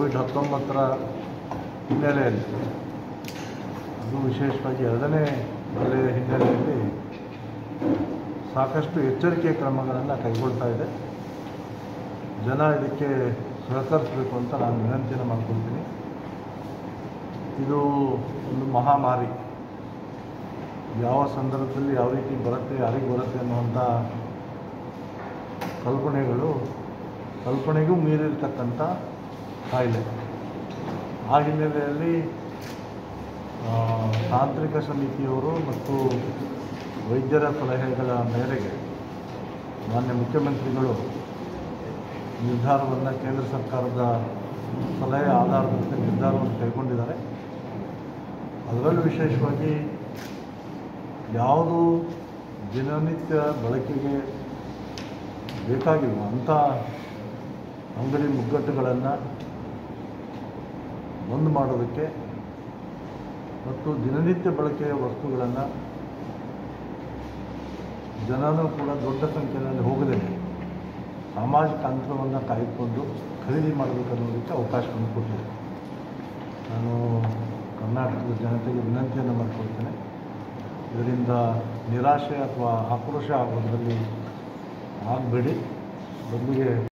Covid ಹತ್ತೊಂಬತ್ತರ ಹಿನ್ನೆಲೆಯಲ್ಲಿ ಅದು ವಿಶೇಷವಾಗಿ ಎರಡನೇ ಅಲೆಯ ಹಿನ್ನೆಲೆಯಲ್ಲಿ ಸಾಕಷ್ಟು ಎಚ್ಚರಿಕೆ ಕ್ರಮಗಳನ್ನು ಕೈಗೊಳ್ತಾ ಇದೆ ಜನ ಇದಕ್ಕೆ ಸಹಕರಿಸಬೇಕು ಅಂತ ನಾನು ವಿನಂತಿಯನ್ನು ಮಾಡ್ಕೊಳ್ತೀನಿ ಇದು ಒಂದು ಮಹಾಮಾರಿ ಯಾವ ಸಂದರ್ಭದಲ್ಲಿ ಯಾವ ರೀತಿ ಬರುತ್ತೆ ಯಾರಿಗೆ ಬರುತ್ತೆ ಅನ್ನುವಂಥ ಕಲ್ಪನೆಗಳು ಕಲ್ಪನೆಗೂ ಮೀರಿರ್ತಕ್ಕಂಥ ಕಾಯಿಲೆ ಆ ಹಿನ್ನೆಲೆಯಲ್ಲಿ ಆ, ತಾಂತ್ರಿಕ ಸಮಿತಿಯವರು ಮತ್ತು ವೈದ್ಯರ ಸಲಹೆಗಳ ಮೇರೆಗೆ ಮಾನ್ಯ ಮುಖ್ಯಮಂತ್ರಿಗಳು ನಿರ್ಧಾರವನ್ನು ಕೇಂದ್ರ ಸರ್ಕಾರದ ಸಲಹೆ ಆಧಾರದ ನಿರ್ಧಾರವನ್ನು ಕೈಗೊಂಡಿದ್ದಾರೆ ಅದರಲ್ಲೂ ವಿಶೇಷವಾಗಿ ಯಾವುದು ದಿನನಿತ್ಯ ಬಳಕೆಗೆ ಬೇಕಾಗಿಲ್ಲ ಅಂಥ ಅಂಗಡಿ ಮುಗ್ಗಟ್ಟುಗಳನ್ನು ಬಂದ್ ಮಾಡೋದಕ್ಕೆ ಮತ್ತು ದಿನನಿತ್ಯ ಬಳಕೆಯ ವಸ್ತುಗಳನ್ನು ಜನನೂ ಕೂಡ ದೊಡ್ಡ ಸಂಖ್ಯೆಯಲ್ಲಿ ಹೋಗದೆ ಸಾಮಾಜಿಕ ಅಂತರವನ್ನು ಕಾಯ್ದುಕೊಂಡು ಖರೀದಿ ಮಾಡಬೇಕು ಅನ್ನೋದಕ್ಕೆ ಅವಕಾಶವನ್ನು ಕೊಟ್ಟಿದೆ ನಾನು ಕರ್ನಾಟಕದ ಜನತೆಗೆ ವಿನಂತಿಯನ್ನು ಮಾಡಿಕೊಳ್ತೇನೆ ಇದರಿಂದ ನಿರಾಶೆ ಅಥವಾ ಆಕ್ರೋಶ ಆಗೋದ್ರಲ್ಲಿ ಆಗಬೇಡಿ ಬದಲಿಗೆ